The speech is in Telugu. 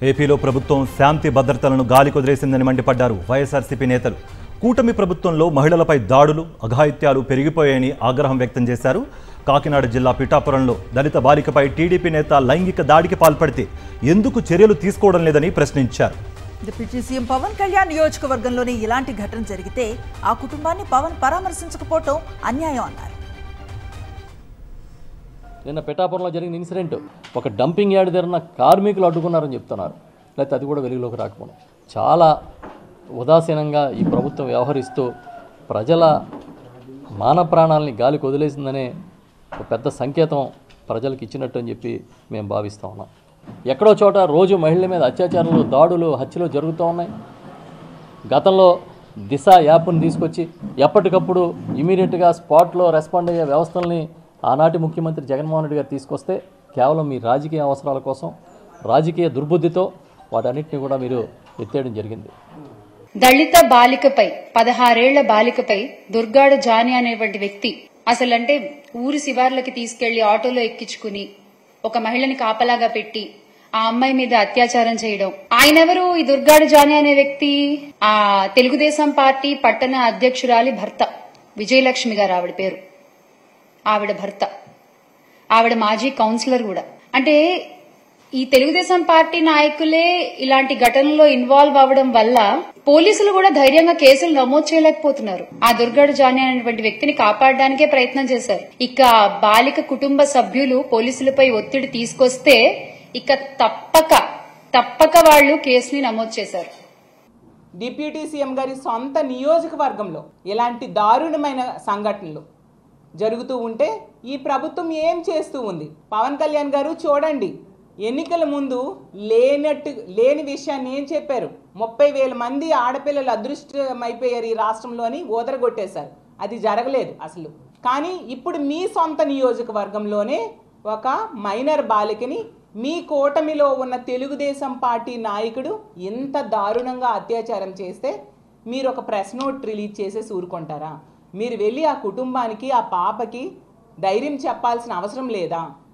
ఏపీలో ప్రభుత్వం శాంతి భద్రతలను గాలి కుదిరేసిందని మండిపడ్డారు వైఎస్ఆర్సీపీ నేతలు కూటమి ప్రభుత్వంలో మహిళలపై దాడులు అఘాయిత్యాలు పెరిగిపోయాయని ఆగ్రహం వ్యక్తం చేశారు కాకినాడ జిల్లా పిఠాపురంలో దళిత బాలికపై టీడీపీ నేత లైంగిక దాడికి పాల్పడితే ఎందుకు చర్యలు తీసుకోవడం లేదని ప్రశ్నించారు డిప్యూటీ సీఎం పవన్ కళ్యాణ్ నియోజకవర్గంలోనే ఇలాంటి ఘటన జరిగితే ఆ కుటుంబాన్ని పవన్ పరామర్శించకపోవటం అన్యాయం అన్నారు నిన్న పిఠాపురంలో జరిగిన ఇన్సిడెంట్ ఒక డంపింగ్ యార్డ్ దగ్గర కార్మికులు అడ్డుకున్నారని చెప్తున్నారు లేకపోతే అది కూడా వెలుగులోకి రాకపోవడం చాలా ఉదాసీనంగా ఈ ప్రభుత్వం వ్యవహరిస్తూ ప్రజల మాన ప్రాణాలని గాలికి వదిలేసిందనే ఒక పెద్ద సంకేతం ప్రజలకు ఇచ్చినట్టు అని చెప్పి మేము భావిస్తూ ఉన్నాం ఎక్కడో చోట రోజు మహిళల మీద అత్యాచారాలు దాడులు హత్యలు జరుగుతూ ఉన్నాయి గతంలో దిశ యాప్ను తీసుకొచ్చి ఎప్పటికప్పుడు ఇమీడియట్గా స్పాట్లో రెస్పాండ్ అయ్యే వ్యవస్థల్ని ఆనాటి ముఖ్యమంత్రి జగన్మోహన్ రెడ్డి గారు తీసుకొస్తే కేవలం మీ రాజకీయ అవసరాల కోసం రాజకీయ దుర్బుద్ధితో వాటన్నిటిని కూడా మీరు ఎత్తేయడం జరిగింది దళిత బాలికపై పదహారేళ్ల బాలికపై దుర్గాడ జాని అనేటువంటి వ్యక్తి అసలంటే ఊరి శివార్లకి తీసుకెళ్లి ఆటోలో ఎక్కించుకుని ఒక మహిళని కాపలాగా పెట్టి ఆ అమ్మాయి మీద అత్యాచారం చేయడం ఆయనెవరు ఈ దుర్గాడ జాని అనే వ్యక్తి ఆ తెలుగుదేశం పార్టీ పట్టణ అధ్యక్షురాలి భర్త విజయలక్ష్మి గారు ఆవిడ పేరు ఆవిడ భర్త ఆవిడ మాజీ కౌన్సిలర్ కూడా అంటే ఈ తెలుగుదేశం పార్టీ నాయకులే ఇలాంటి ఘటనలో ఇన్వాల్వ్ అవ్వడం వల్ల పోలీసులు కూడా ధైర్యంగా కేసులు నమోదు చేయలేకపోతున్నారు ఆ దుర్గడు జాని అనేటువంటి వ్యక్తిని కాపాడడానికే ప్రయత్నం చేశారు ఇక బాలిక కుటుంబ సభ్యులు పోలీసులపై ఒత్తిడి తీసుకొస్తే ఇక తప్పక తప్పక వాళ్ళు కేసుని నమోదు చేశారు డిప్యూటీ సీఎం గారి సొంత నియోజకవర్గంలో ఇలాంటి దారుణమైన సంఘటనలు జరుగుతూ ఉంటే ఈ ప్రభుత్వం ఏం చేస్తూ ఉంది పవన్ కళ్యాణ్ గారు చూడండి ఎన్నికల ముందు లేనట్టు లేని విషయాన్ని ఏం చెప్పారు ముప్పై వేల మంది ఆడపిల్లలు అదృష్టమైపోయారు ఈ రాష్ట్రంలోని ఊదరగొట్టేశారు అది జరగలేదు అసలు కానీ ఇప్పుడు మీ సొంత నియోజకవర్గంలోనే ఒక మైనర్ బాలికని మీ కూటమిలో ఉన్న తెలుగుదేశం పార్టీ నాయకుడు ఇంత దారుణంగా అత్యాచారం చేస్తే మీరు ఒక ప్రెస్ నోట్ రిలీజ్ చేసేసి ఊరుకుంటారా మీరు వెళ్ళి ఆ కుటుంబానికి ఆ పాపకి ధైర్యం చెప్పాల్సిన అవసరం లేదా